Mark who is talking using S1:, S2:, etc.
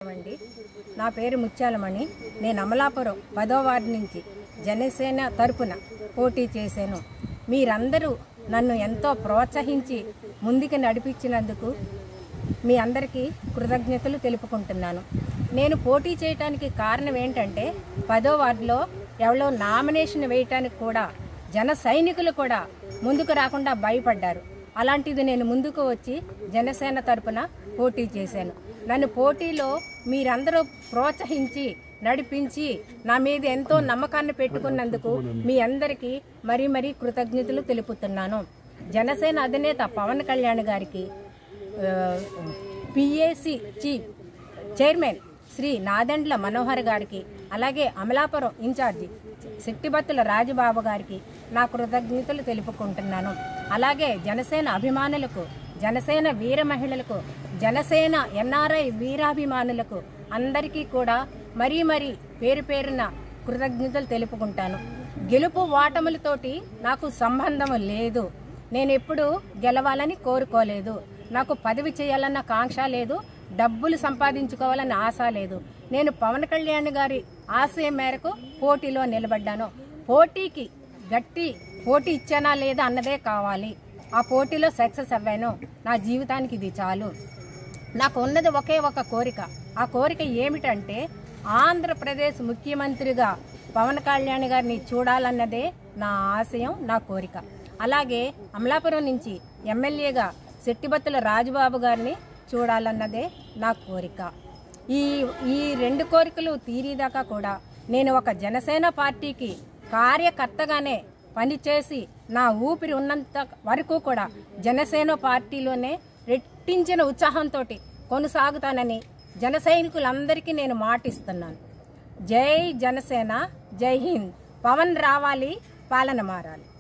S1: అండి నా పేరు ముత్యాలమణి నేను అమలాపురం పదో వార్డు నుంచి జనసేన తరపున పోటీ చేశాను మీరందరూ నన్ను ఎంతో ప్రోత్సహించి ముందుకు నడిపించినందుకు మీ అందరికీ కృతజ్ఞతలు తెలుపుకుంటున్నాను నేను పోటీ చేయడానికి కారణం ఏంటంటే పదో వార్డులో ఎవరో నామినేషన్ వేయటానికి కూడా జన సైనికులు కూడా ముందుకు రాకుండా భయపడ్డారు అలాంటిది నేను ముందుకు వచ్చి జనసేన తరపున పోటీ చేశాను నన్ను పోటీలో మీరందరూ ప్రోత్సహించి నడిపించి నా మీద ఎంతో నమ్మకాన్ని పెట్టుకున్నందుకు మీ అందరికీ మరీ మరీ కృతజ్ఞతలు తెలుపుతున్నాను జనసేన అధినేత పవన్ కళ్యాణ్ గారికి PAC chief chairman Shri Nadendla Manohar గారికి అలాగే అమలాపురం ఇన్ఛార్జి శెట్టిబత్తుల రాజబాబు గారికి నా కృతజ్ఞతలు తెలుపుకుంటున్నాను అలాగే జనసేన అభిమానులకు జనసేన వీర మహిళలకు జనసేన ఎన్ఆర్ఐ వీరాభిమానులకు అందరికీ కూడా మరీ మరీ పేరు పేరున కృతజ్ఞతలు తెలుపుకుంటాను గెలుపు ఓటములతోటి నాకు సంబంధం లేదు నేను ఎప్పుడు గెలవాలని కోరుకోలేదు నాకు పదవి చేయాలన్న కాంక్ష లేదు డబ్బులు సంపాదించుకోవాలన్న ఆశ లేదు నేను పవన్ కళ్యాణ్ గారి ఆశయం మేరకు పోటీలో నిలబడ్డాను పోటీకి గట్టి పోటీ ఇచ్చానా లేదా అన్నదే కావాలి ఆ పోటీలో సక్సెస్ అవ్వాను నా జీవితానికి ఇది చాలు నాకు ఉన్నది ఒకే ఒక కోరిక ఆ కోరిక ఏమిటంటే ఆంధ్రప్రదేశ్ ముఖ్యమంత్రిగా పవన్ కళ్యాణ్ గారిని చూడాలన్నదే నా ఆశయం నా కోరిక అలాగే అమలాపురం నుంచి ఎమ్మెల్యేగా శెట్టిబత్తుల రాజుబాబు గారిని చూడాలన్నదే నా కోరిక ఈ ఈ రెండు కోరికలు తీరేదాకా కూడా నేను ఒక జనసేన పార్టీకి కార్యకర్తగానే పనిచేసి నా ఊపిరి ఉన్నంత వరకు కూడా జనసేన పార్టీలోనే రెట్టించిన ఉత్సాహంతో కొనసాగుతానని జన సైనికులందరికీ నేను మాటిస్తున్నాను జై జనసేన జై హింద్ పవన్ రావాలి పాలన మారాలి